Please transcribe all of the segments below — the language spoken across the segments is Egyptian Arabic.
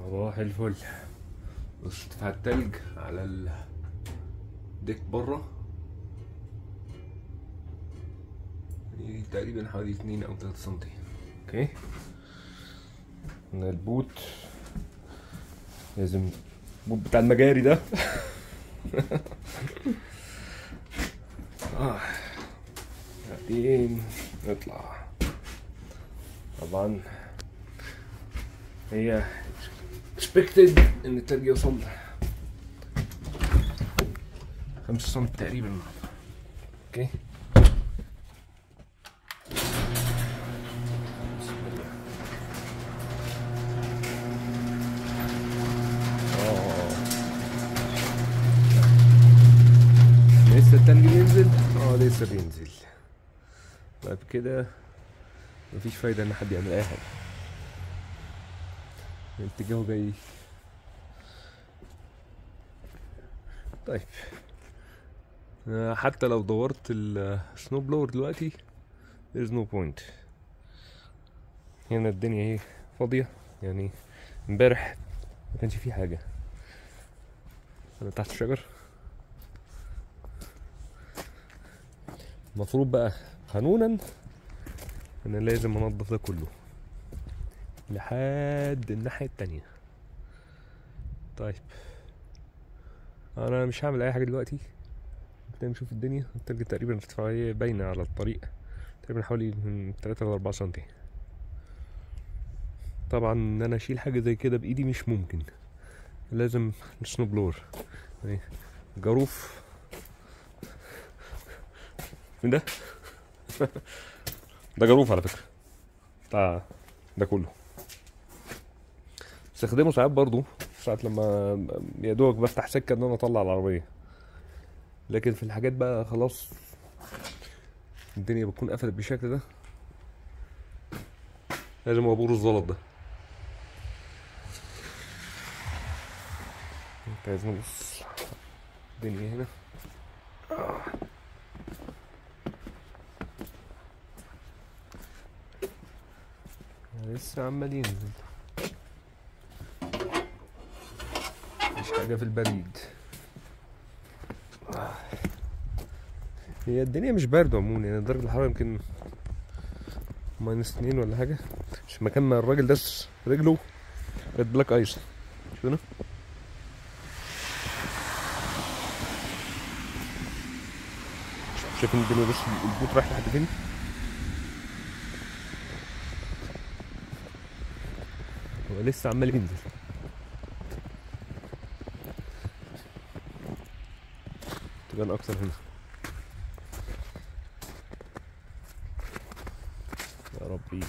صباح الفل بص ارتفاع التلج على الديك بره يعني تقريبا حوالي اتنين او تلاتة سنتي اوكي من البوت لازم البوت بتاع المجاري ده آه. بعدين نطلع طبعا هي expected ان التلج يوصل خمسة سم تقريبا اوكي بسم الله. آه. لسه التلج بينزل اه لسه بينزل بعد كده مفيش فايدة ان حد يعمل اي حاجة الاتجاه جاي طيب آه، حتى لو دورت السنو بلور دلوقتي there is no point هنا الدنيا اهي فاضية يعني امبارح ما كانش فيه حاجة انا تحت الشجر المفروض بقى قانونا انا لازم انضف ده كله لحد الناحية التانية طيب انا مش هعمل اي حاجة دلوقتي نبتدي نشوف الدنيا التلج تقريبا ارتفاعية باينة على الطريق تقريبا حوالي من تلاتة لأربعة سنتي طبعا ان انا اشيل حاجة زي كده بايدي مش ممكن لازم السنو بلور يعني جاروف من ده ده جاروف على فكرة بتاع ده كله بستخدمه ساعات برضو ساعات لما يا دوبك بفتح سكة ان انا اطلع العربية لكن في الحاجات بقى خلاص الدنيا بتكون قفلت بالشكل ده لازم ابور الزلط ده انت لازم نبص الدنيا هنا آه. لسه عمال ينزل مفيش حاجة في البريد آه. هي الدنيا مش باردة عموما يعني درجة الحرارة يمكن ماينس اتنين ولا حاجة مش مكان ما الراجل داس رجله بقت بلاك ايس شوف هنا شايفين الدنيا بس البوت رايح لحد فين هو لسه عمال ينزل تبان اكتر هنا يا ربي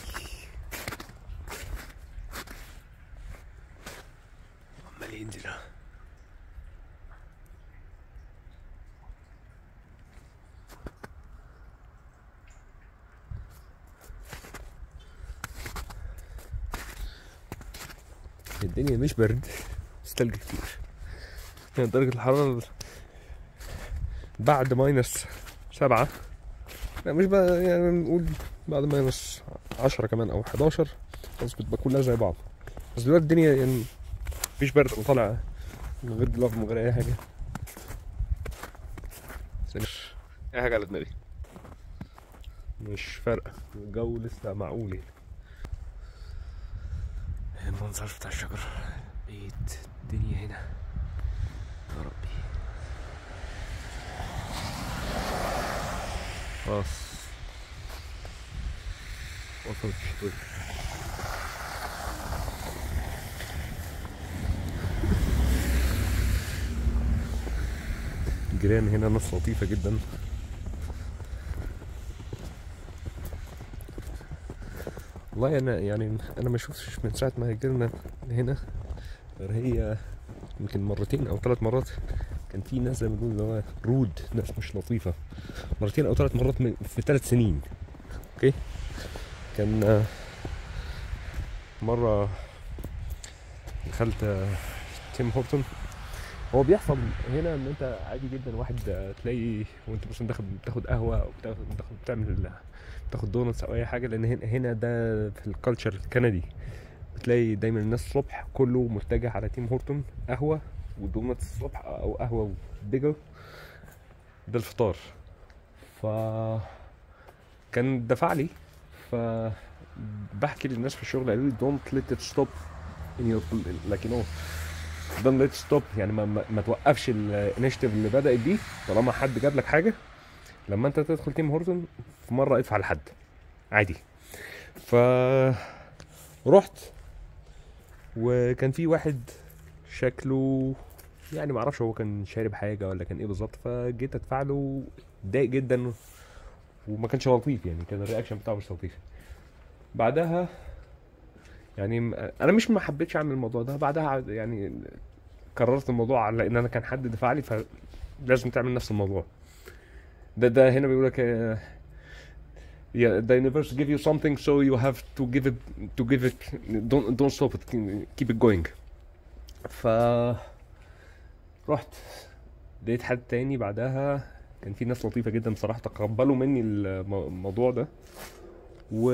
عمال ينزل ها. الدنيا مش برد بس تلج كتير يعني درجة الحرارة بعد ماينس سبعة لا مش بقى يعني نقول بعد ماينس عشرة كمان أو حداشر خلاص بتبقى كلها زي بعض بس دلوقتي الدنيا يعني مفيش برد أنا طالع من غير جلاف من غير أي حاجة بس مش أي حاجة على دماغي مش فارقة الجو لسه معقول يعني المنظر بتاع الشجر بيت الدنيا هنا يا ربي خلاص وصلت الشتوية الجيران هنا ناس لطيفة جدا والله انا يعني انا ما شفتش من ساعه ما هاجرنا هنا غير هي يمكن مرتين او ثلاث مرات كان في ناس زي ما بنقول اللي هو رود ناس مش لطيفه مرتين او ثلاث مرات من- في ثلاث سنين اوكي كان آه، مره دخلت آه، تيم هورتون هو بيحصل هنا ان انت عادي جدا واحد آه، تلاقي وانت مثلا داخل بتاخد قهوه او بتاخد بتاخد بتعمل تاخد دونتس او اي حاجه لان هنا هنا ده في الكالتشر الكندي بتلاقي دايما الناس الصبح كله متجه على تيم هورتون قهوه ودونتس الصبح او قهوه بيجر ده الفطار ف كان دفع لي ف بحكي للناس في الشغل قالوا لي don't let it stop in your like you know don't let it stop يعني ما, ما, ما توقفش الانشيتيف اللي بدأت دي طالما حد جاب لك حاجة لما انت تدخل تيم هورتون في مرة ادفع لحد عادي ف رحت وكان في واحد شكله يعني معرفش هو كان شارب حاجة ولا كان ايه بالظبط فجيت ادفع له اتضايق جدا وما كانش لطيف يعني كان الرياكشن بتاعه مش لطيف بعدها يعني م- انا مش ما حبيتش اعمل الموضوع ده بعدها يعني قررت الموضوع على ان انا كان حد دفع لي فلازم تعمل نفس الموضوع ده ده هنا بيقول لك آه، yeah, the universe give you something so you have to give it to give it don't don't stop it keep it going ف رحت لقيت حد تاني بعدها كان في ناس لطيفة جدا بصراحة تقبلوا مني المو- الموضوع ده و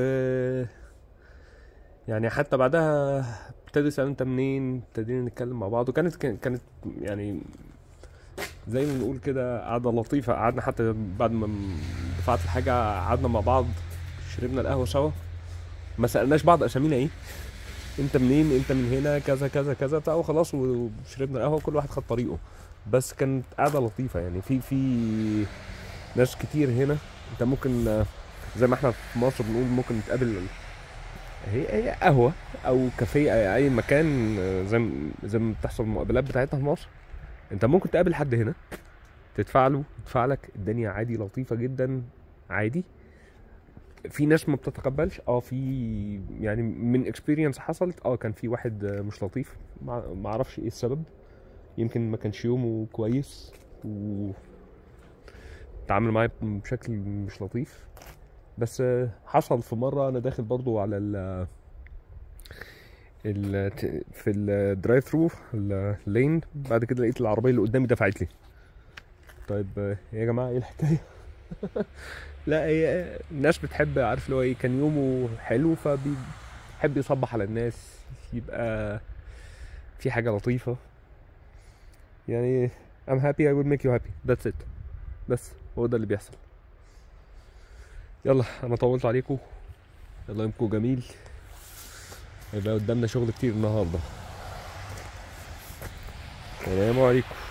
يعني حتى بعدها ابتدوا يسألوا انت منين ابتدينا نتكلم مع بعض وكانت كانت يعني زي ما نقول كده قعدة لطيفة قعدنا حتى بعد ما دفعت الحاجة قعدنا مع بعض شربنا القهوة سوا ما سألناش بعض أسامينا إيه أنت منين أنت من هنا كذا كذا كذا بتاع وخلاص وشربنا القهوة وكل واحد خد طريقه بس كانت قعدة لطيفة يعني في في ناس كتير هنا أنت ممكن آه، زي ما احنا في مصر بنقول ممكن نتقابل هي هي قهوة أو كافيه أو أي مكان آه، زي ما- زي ما بتحصل المقابلات بتاعتنا في مصر أنت ممكن تقابل حد هنا تدفع له يدفع لك الدنيا عادي لطيفة جدا عادي في ناس ما بتتقبلش اه في يعني من اكسبيرينس حصلت اه كان في واحد آه، مش لطيف ما ما اعرفش ايه السبب يمكن ما كانش يومه كويس و تعامل معايا بشكل مش لطيف بس آه، حصل في مرة انا داخل برضو على ال ال في الدرايف ثرو اللين بعد كده لقيت العربية اللي قدامي دفعت لي طيب آه، يا جماعة ايه الحكاية لا هي الناس بتحب عارف اللي هو ايه كان يومه حلو فبيحب يصبح على الناس يبقى في حاجة لطيفة يعني I'm happy I will make you happy that's it بس هو ده اللي بيحصل يلا انا طولت عليكم يلا يومكم جميل هيبقى قدامنا شغل كتير النهارده السلام عليكم